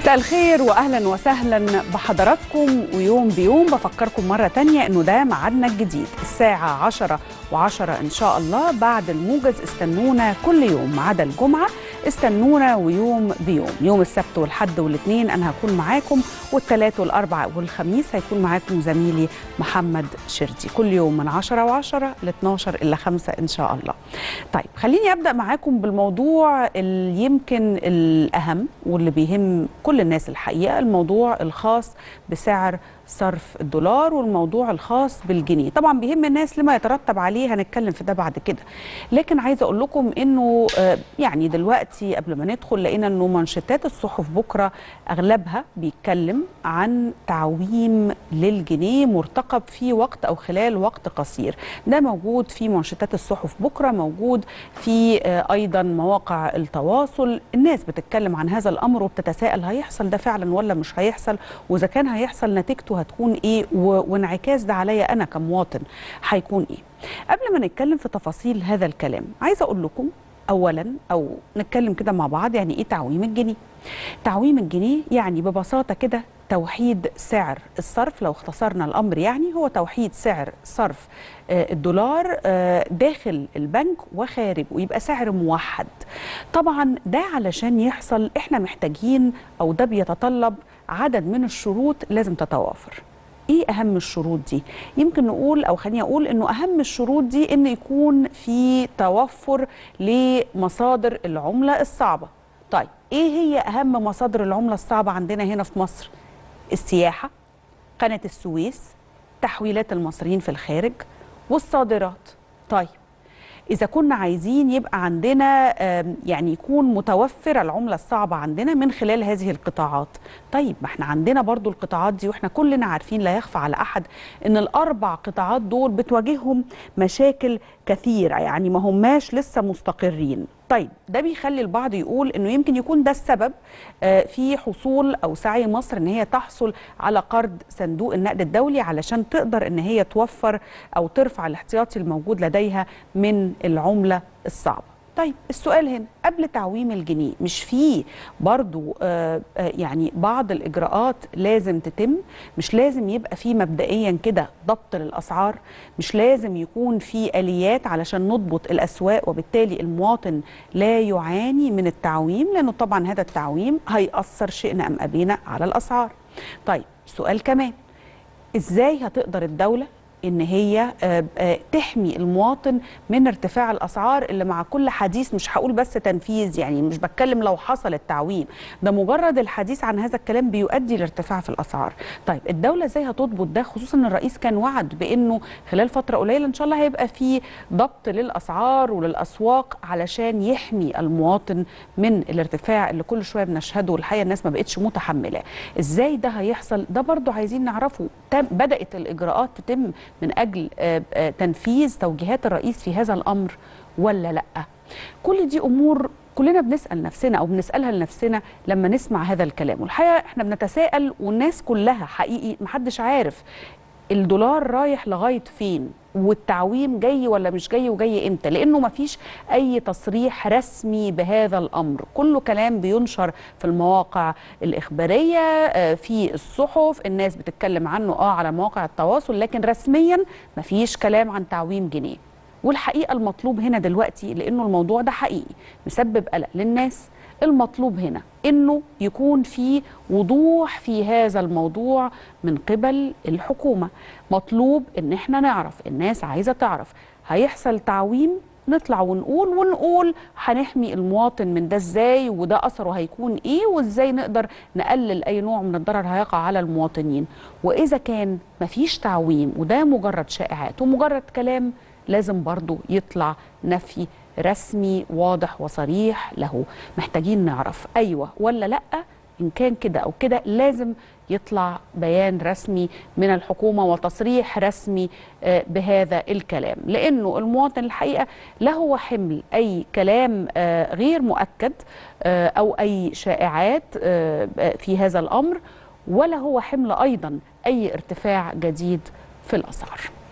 مساء الخير واهلا وسهلا بحضراتكم ويوم بيوم بفكركم مره تانية انه ده ميعادنا الجديد الساعه 10 و10 ان شاء الله بعد الموجز استنونا كل يوم ما عدا الجمعه استنونا ويوم بيوم يوم السبت والحد والاثنين انا هكون معاكم والثلاث والاربع والخميس هيكون معاكم زميلي محمد شردي كل يوم من 10 و10 ل 12 الا 5 ان شاء الله طيب خليني ابدا معاكم بالموضوع اللي يمكن الاهم واللي بيهم كل الناس الحقيقه الموضوع الخاص بسعر صرف الدولار والموضوع الخاص بالجنيه طبعا بيهم الناس لما يترتب عليه هنتكلم في ده بعد كده لكن عايزه اقول لكم انه آه، يعني دلوقتي قبل ما ندخل لقينا انه منشطات الصحف بكره اغلبها بيتكلم عن تعويم للجنيه مرتقب في وقت او خلال وقت قصير ده موجود في منشطات الصحف بكره موجود في آه، ايضا مواقع التواصل الناس بتتكلم عن هذا الامر وبتتساءل هيحصل ده فعلا ولا مش هيحصل واذا كان هيحصل نتيجته هتكون ايه و- وانعكاس ده عليا انا كمواطن هيكون ايه قبل ما نتكلم في تفاصيل هذا الكلام عايزه اقول لكم اولا او نتكلم كده مع بعض يعني ايه تعويم الجنيه تعويم الجنيه يعني ببساطه كده توحيد سعر الصرف لو اختصرنا الامر يعني هو توحيد سعر صرف آه، الدولار آه، داخل البنك وخارج ويبقى سعر موحد طبعا ده علشان يحصل احنا محتاجين او ده بيتطلب عدد من الشروط لازم تتوافر ايه اهم الشروط دي يمكن نقول او خليني اقول انه اهم الشروط دي ان يكون في توفر لمصادر العمله الصعبه طيب ايه هي اهم مصادر العمله الصعبه عندنا هنا في مصر السياحه قناه السويس تحويلات المصريين في الخارج والصادرات طيب إذا كنا عايزين يبقى عندنا آم، يعني يكون متوفرة العملة الصعبة عندنا من خلال هذه القطاعات طيب ما احنا عندنا برضو القطاعات دي واحنا كلنا عارفين لا يخفى على أحد إن الأربع قطاعات دول بتواجههم مشاكل كثيرة يعني ما هماش لسه مستقرين طيب ده بيخلي البعض يقول انه يمكن يكون ده السبب آه، في حصول او سعي مصر ان هي تحصل على قرض صندوق النقد الدولي علشان تقدر ان هي توفر او ترفع الاحتياطي الموجود لديها من العمله الصعبه. طيب السؤال هنا قبل تعويم الجنيه مش فيه برضو آه آه يعني بعض الإجراءات لازم تتم مش لازم يبقى فيه مبدئيا كده ضبط للأسعار مش لازم يكون في آليات علشان نضبط الأسواق وبالتالي المواطن لا يعاني من التعويم لأنه طبعا هذا التعويم هيأثر شئنا أم أبينا على الأسعار طيب سؤال كمان ازاي هتقدر الدولة ان هي آه، آه، تحمي المواطن من ارتفاع الاسعار اللي مع كل حديث مش هقول بس تنفيذ يعني مش بتكلم لو حصل التعويم ده مجرد الحديث عن هذا الكلام بيؤدي لارتفاع في الاسعار طيب الدوله ازاي هتضبط ده خصوصا ان الرئيس كان وعد بانه خلال فتره قليله ان شاء الله هيبقى في ضبط للاسعار وللاسواق علشان يحمي المواطن من الارتفاع اللي كل شويه بنشهده والحقيقه الناس ما بقتش متحمله ازاي ده هيحصل ده برضو عايزين نعرفه تم بدات الاجراءات تتم من اجل آه، آه، تنفيذ توجيهات الرئيس في هذا الامر ولا لا كل دي امور كلنا بنسال نفسنا او بنسالها لنفسنا لما نسمع هذا الكلام والحقيقه احنا بنتساءل والناس كلها حقيقي محدش عارف الدولار رايح لغايه فين والتعويم جاي ولا مش جاي وجاي امتى لانه ما فيش اي تصريح رسمي بهذا الامر كله كلام بينشر في المواقع الاخباريه آه، في الصحف الناس بتتكلم عنه اه على مواقع التواصل لكن رسميا ما فيش كلام عن تعويم جنيه والحقيقه المطلوب هنا دلوقتي لانه الموضوع ده حقيقي مسبب قلق للناس المطلوب هنا انه يكون في وضوح في هذا الموضوع من قبل الحكومه مطلوب ان احنا نعرف الناس عايزه تعرف هيحصل تعويم نطلع ونقول ونقول هنحمي المواطن من ده ازاي وده اثره هيكون ايه وازاي نقدر نقلل اي نوع من الضرر هيقع على المواطنين واذا كان مفيش تعويم وده مجرد شائعات ومجرد كلام لازم برضو يطلع نفي رسمي واضح وصريح له محتاجين نعرف ايوه ولا لا ان كان كده او كده لازم يطلع بيان رسمي من الحكومه وتصريح رسمي آه، بهذا الكلام لانه المواطن الحقيقه لا هو حمل اي كلام آه، غير مؤكد آه، او اي شائعات آه، في هذا الامر ولا هو حمل ايضا اي ارتفاع جديد في الاسعار